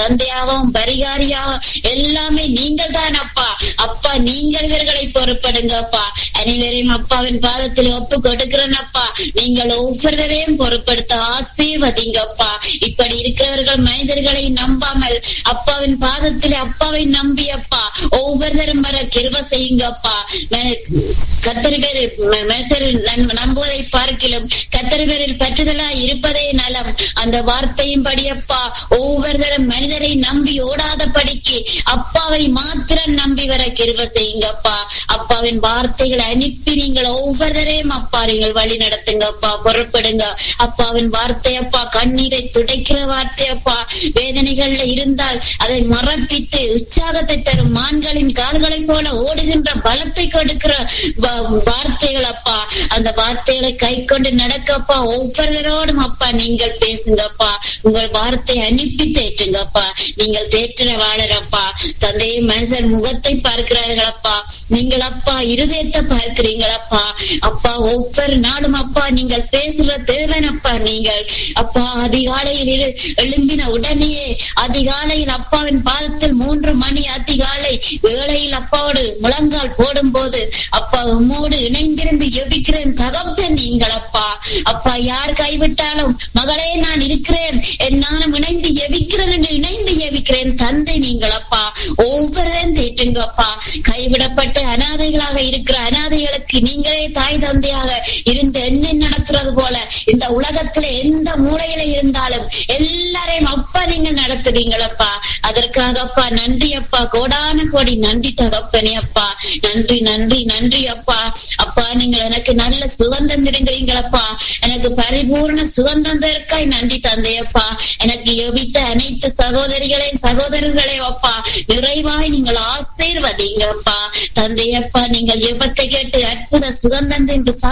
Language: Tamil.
தந்தையாகவும் பரிகாரியாகவும் எல்லாமே நீங்கள் தான் அப்பா அப்பா நீங்கள் இவர்களை பொறுப்படுங்கப்பா அனைவரையும் அப்பாவின் பாதத்தில் ஒப்பு கொடுக்கிறேன் அப்பா நீங்கள் ஒவ்வொருவரையும் பொறுப்படுத்த ஆசீர்வதிங்கப்பா இப்படி இருக்கிறவர்கள் மனிதர்களை நம்பாமல் அப்பாவின் பாதத்தில் அப்பாவை நம்பி அப்பா ஒவ்வொருத்தரும் வர கிருப செய்யுங்கப்பா கத்தரி பேரில் நம்புவதை பார்க்கிலும் கத்தரி பேரில் பற்றுதலா இருப்பதே நலம் அந்த வார்த்தையும் படியப்பா ஒவ்வொருத்தரும் மனிதரை நம்பி ஓடாத படிக்கு அப்பாவை மாத்திரம் நம்பி வர கிருப செய்யுங்கப்பா அப்பாவின் வார்த்தைகளை அனுப்பி நீங்கள் ஒவ்வொருத்தரையும் அப்பா நீங்கள் வழி நடத்துங்கப்பா பொறுப்படுங்க அப்பாவின் வார்த்தை அப்பா கண்ணீரை துடைக்கிற வார்த்தை அப்பா வேதனைகள்ல இருந்தால் அதை மறப்பித்து உற்சாகத்தை தரும் மான்களின் கால்களைப் போல ஓடுகின்ற பலத்தை கொடுக்கிற வார்த்தைகள் அப்பா அந்த வார்த்தைகளை கை கொண்டு நடக்கப்பா ஒவ்வொருவரோடும் அப்பா நீங்கள் பேசுங்கப்பா உங்கள் வார்த்தை அனுப்பி தேற்றுங்கப்பா நீங்கள் தேற்ற வாழறப்பா தந்தையை மனுஷர் முகத்தை பார்க்கிறார்களப்பா நீங்கள் அப்பா இருதயத்தை பார்க்கிறீங்களப்பா அப்பா ஒவ்வொரு நாடும் அப்பா நீங்கள் பேசுற தேவன் அப்பா நீங்கள் அப்பா அதிகாலையில் எழும்பின உடனேயே அதிகாலையில் அப்பாவின் பாதத்தில் மூன்று மணி அதிகாலை வேளையில் அப்பாவோடு முழங்கால் போடும் போது அப்பா உம்மோடு இணைந்திருந்து எபிக்கிறேன் தகப்பன் நீங்கள் அப்பா அப்பா யார் கைவிட்டாலும் மகளே நான் இருக்கிறேன் என் நானும் இணைந்து எவிக்கிறேன் என்று இணைந்து எவிக்கிறேன் தந்தை நீங்கள் அப்பா ஒவ்வொருவரும் தேட்டுங்க அப்பா கைவிடப்பட்டு அனாதைகளாக இருக்கிற அனாதைகளுக்கு நீங்களே தாய் தந்தையாக இருந்து என்ன நடத்துறது போல இந்த உலகத்துல எந்த மூலையில இருந்தாலும் எல்லாரையும் அப்பா நீங்க நடத்துறீங்களப்பா அதற்காக அப்பா நன்றி அப்பா கோடான கோடி நன்றி தகப்பனே அப்பா நன்றி நன்றி நன்றி அப்பா அப்பா நீங்கள் எனக்கு நல்ல சுகந்தம் திருங்கிறீங்களப்பா எனக்கு பரிபூர்ண சுகந்தம் தற்காய் நன்றி தந்தையப்பா எனக்கு யோபித்த அனைத்து சகோதரிகளையும் சகோதரர்களையும் அப்பா நிறைவாய் நீங்கள் ஆசீர்வதிங்கப்பா தந்தையப்பா நீங்கள் எபத்தை கேட்டு அற்புத சுகந்தம் என்று